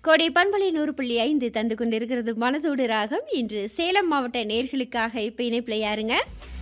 கோடை பண்பலை நூறு புள்ளி ஐந்து தந்து கொண்டிருக்கிறது மனதோடு ராகம் இன்று சேலம் மாவட்ட நேர்களுக்காக இப்போ இணைப்பில் யாருங்க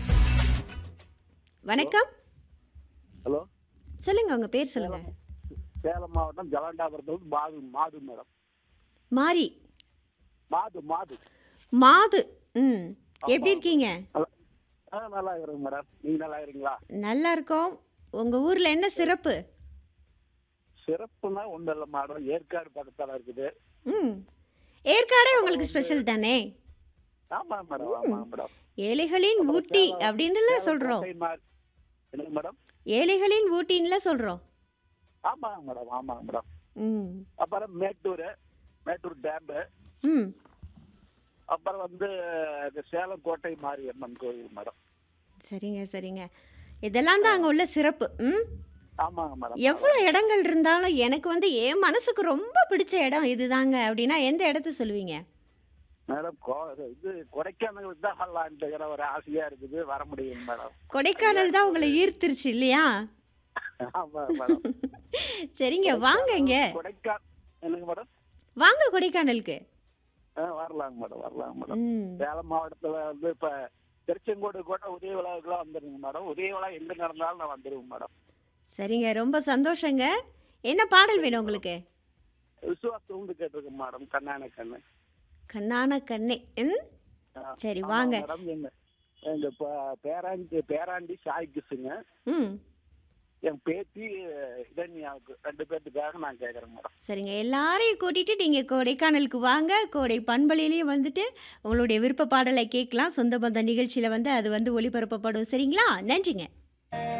வணக்கம் ஹலோ சொல்லுங்க உங்க பேர் சொல்லுங்க சேலம் மாவட்டம் ஜலண்டாபுரத்தில் மாது மாது மேடம் மாரி மாது மாது மாது ம் எப்படி இருக்கீங்க நல்லா- ஆ நல்லா இருக்கிறேங்க மேடம் நீங்கள் நல்லா இருக்கிறீங்களா நல்லா இருக்கோம் உங்க ஊர்ல என்ன சிறப்பு சிறப்புனா ஒன்றும் இல்லை மேடம் ஏற்காடு பக்கத்தில் இருக்குது ம் ஏற்காடே உங்களுக்கு ஸ்பெஷல் தானே ஆமாம் மேடம் ஆமாம் மேடம் ஏழைகளின் ஊட்டி அப்படின்னுல சொல்றோம் கோட்டை மாதிரி என்னங்க மேடம் ஏழைகளின் ஊட்டின்னுல சொல்றோம் ஆமாங்க மேடம் ஆமாங்க மேடம் ம் அப்புறம் மேட்டூர் மேட்டூர் டேமு ம் அப்புறம் வந்து இந்த சேலம் கோட்டை மாரியம்மன் கோயில் மேடம் சரிங்க சரிங்க இதெல்லாம் தான் அங்கே உள்ள சிறப்பு ம் ஆமாங்க மேடம் எவ்வளோ இடங்கள் இருந்தாலும் எனக்கு வந்து என் மனசுக்கு ரொம்ப பிடிச்ச இடம் இதுதாங்க அப்படின்னா எந்த இடத்த சொல்லுவீங்க மேடம் கோ- இது கொடைக்கானலுக்கு தான் வரலான்ட்டு ஒரு ஆசையாக இருக்குது வர முடியுங்க மேடம் கொடைக்கானல் தான் உங்களை ஈர்த்துருச்சு இல்லையா ஆமாம் மேடம் சரிங்க வாங்க இங்க கொடைக்கா என்னங்க மேடம் வாங்க கொடைக்கானலுக்கு ஆ வரலாங்க மேடம் வரலாங்க மேடம் ம் சேலம் மாவட்டத்தில் வந்து இப்போ திருச்செங்கோடு கூட உதய விழாவுக்குலாம் வந்துருங்க மேடம் உதய விழா எங்கே நடந்தாலும் நான் வந்துடுவேன் மேடம் சரிங்க ரொம்ப சந்தோஷங்க என்ன பாடல் வேணும் உங்களுக்கு விசுவாசம் வந்து கேட்டிருக்கேன் மேடம் கண்ணான கண்ணு கண்ணான கண்ணே ம் ஆ, சரி ஆமாம் வாங்க மேடம் எங்க எங்க ப- பேராண்டி பேராண்டி சாய்க்குசுங்க ம் என் பேத்தி இதன்யாவுக்கு ரெண்டு பேர்த்துக்காக நான் கேட்குறேன் மேடம் சரிங்க எல்லாரையும் கூட்டிட்டு நீங்க கொடைக்கானலுக்கு வாங்க கோடை பண்பலையிலையும் வந்துட்டு உங்களுடைய விருப்ப பாடலை கேட்கலாம் சொந்த பந்த நிகழ்ச்சியில வந்து அது வந்து ஒளிபரப்பப்படும் சரிங்களா நன்றிங்க